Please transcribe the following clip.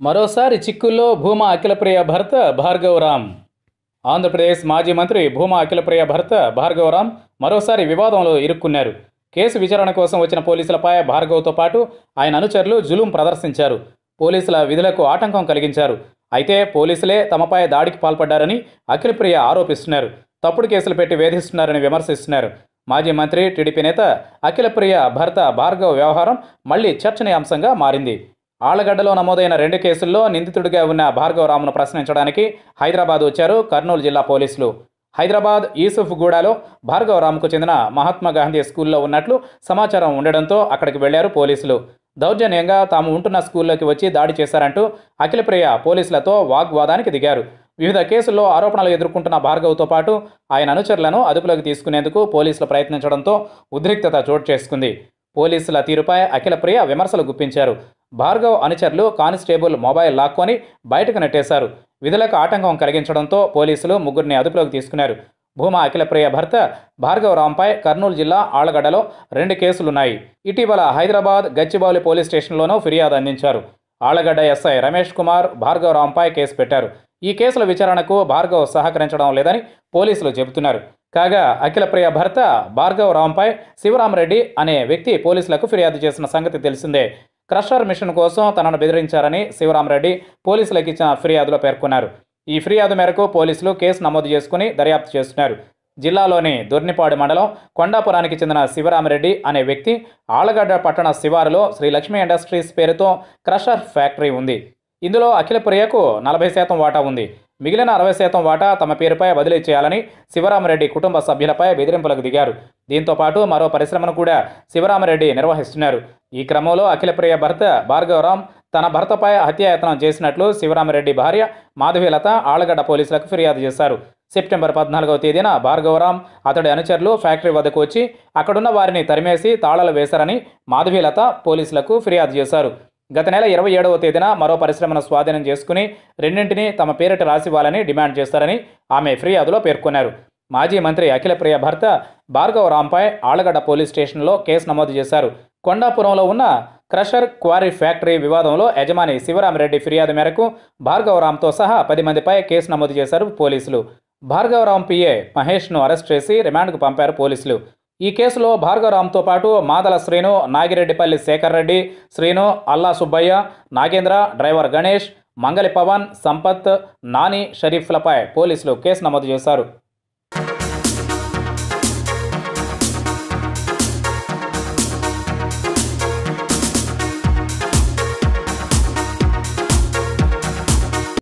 మరోసారి చిక్కుల్లో భూమా అఖిలప్రియ భర్త భార్గవరామ్ ఆంధ్రప్రదేశ్ మాజీ మంత్రి భూమా అఖిలప్రియ భర్త భార్గవరామ్ మరోసారి వివాదంలో ఇరుక్కున్నారు కేసు విచారణ కోసం వచ్చిన పోలీసులపై భార్గవ్తో పాటు ఆయన అనుచరులు జులుం ప్రదర్శించారు పోలీసుల విధులకు ఆటంకం కలిగించారు అయితే పోలీసులే తమపై దాడికి పాల్పడ్డారని అఖిలప్రియ ఆరోపిస్తున్నారు తప్పుడు కేసులు పెట్టి వేధిస్తున్నారని విమర్శిస్తున్నారు మాజీ మంత్రి టీడీపీ నేత అఖిలప్రియ భర్త భార్గవ్ వ్యవహారం మళ్లీ చర్చనీయాంశంగా మారింది ఆళ్లగడ్డలో నమోదైన రెండు కేసుల్లో నిందితుడిగా ఉన్న భార్గవరామును ప్రశ్నించడానికి హైదరాబాద్ వచ్చారు కర్నూలు జిల్లా పోలీసులు హైదరాబాద్ యూసుఫ్ గూడాలో భార్గవరామ్కు చెందిన మహాత్మా గాంధీ స్కూల్లో ఉన్నట్లు సమాచారం ఉండడంతో అక్కడికి వెళ్లారు పోలీసులు దౌర్జన్యంగా తాము ఉంటున్న స్కూల్లోకి వచ్చి దాడి చేశారంటూ అఖిలప్రియ పోలీసులతో వాగ్వాదానికి దిగారు వివిధ కేసుల్లో ఆరోపణలు ఎదుర్కొంటున్న భార్గవ్తో పాటు ఆయన అనుచరులను అదుపులోకి తీసుకునేందుకు పోలీసులు ప్రయత్నించడంతో ఉద్రిక్తత చోటు చేసుకుంది పోలీసుల తీరుపై అఖిలప్రియ విమర్శలు గుప్పించారు భార్గవ్ అనుచరులు కానిస్టేబుల్ మొబైల్ లాక్కొని బయటకు నెట్టేశారు విధులకు ఆటంకం కలిగించడంతో పోలీసులు ముగ్గురిని అదుపులోకి తీసుకున్నారు భూమా అఖిలప్రియ భర్త భార్గవరాంపై కర్నూలు జిల్లా ఆళ్లగడ్డలో రెండు కేసులున్నాయి ఇటీవల హైదరాబాద్ గచ్చిబౌలి పోలీస్ స్టేషన్లోనూ ఫిర్యాదు అందించారు ఆళ్లగడ్డ ఎస్ఐ రమేష్ కుమార్ భార్గవరాంపై కేసు పెట్టారు ఈ కేసుల విచారణకు భార్గవ్ సహకరించడం లేదని పోలీసులు చెబుతున్నారు కాగా అఖిలప్రియ భర్త భార్గవ్ రాంపై శివరామరెడ్డి అనే వ్యక్తి పోలీసులకు ఫిర్యాదు చేసిన సంగతి తెలిసిందే క్రషర్ మిషన్ కోసం తనను బెదిరించారని శివరామరెడ్డి పోలీసులకు ఇచ్చిన ఫిర్యాదులో పేర్కొన్నారు ఈ ఫిర్యాదు మేరకు పోలీసులు కేసు నమోదు చేసుకుని దర్యాప్తు చేస్తున్నారు జిల్లాలోని దొర్నిపాడు మండలం కొండాపురానికి చెందిన శివరామరెడ్డి అనే వ్యక్తి ఆళ్లగడ్డ పట్టణ శివారులో శ్రీ లక్ష్మీ ఇండస్ట్రీస్ పేరుతో క్రషర్ ఫ్యాక్టరీ ఉంది ఇందులో అఖిలప్రియకు నలభై శాతం వాటా ఉంది మిగిలిన అరవై శాతం వాటా తమ పేరుపై బదిలీ చేయాలని శివరామరెడ్డి కుటుంబ సభ్యులపై బెదిరింపులకు దిగారు దీంతో పాటు మరో పరిశ్రమను కూడా శివరామరెడ్డి నిర్వహిస్తున్నారు ఈ క్రమంలో అఖిలప్రియ భర్త భార్గవరాం తన భర్తపై హత్యాయత్నం చేసినట్లు శివరామరెడ్డి భార్య మాధవీలత ఆళ్లగడ్డ పోలీసులకు ఫిర్యాదు చేశారు సెప్టెంబర్ పద్నాలుగవ తేదీన భార్గవరాం అతడి అనుచరులు ఫ్యాక్టరీ వద్దకు వచ్చి అక్కడున్న వారిని తరిమేసి తాళాలు వేశారని మాధవీలత పోలీసులకు ఫిర్యాదు చేశారు గత నెల ఇరవై ఏడవ తేదీన మరో పరిశ్రమను స్వాధీనం చేసుకుని రెండింటినీ తమ పేరిట రాసివ్వాలని డిమాండ్ చేస్తారని ఆమె ఫిర్యాదులో పేర్కొన్నారు మాజీ మంత్రి అఖిలప్రియ భర్త భార్గవ రాంపై ఆళ్లగడ్డ పోలీస్ స్టేషన్లో కేసు నమోదు చేశారు కొండాపురంలో ఉన్న క్రషర్ క్వారీ ఫ్యాక్టరీ వివాదంలో యజమాని శివరామరెడ్డి ఫిర్యాదు మేరకు భార్గవరాంతో సహా పది మందిపై కేసు నమోదు చేశారు పోలీసులు భార్గవరాం పిఏ మహేష్ను అరెస్ట్ చేసి రిమాండ్కు పంపారు పోలీసులు ఈ కేసులో భార్గవరాంతో పాటు మాదల శ్రీను నాగిరెడ్డిపల్లి శేఖర్ రెడ్డి శ్రీను అల్లా సుబ్బయ్య నాగేంద్ర డ్రైవర్ గణేష్ మంగలి పవన్ సంపత్ నాని షరీఫ్లపై పోలీసులు కేసు నమోదు చేశారు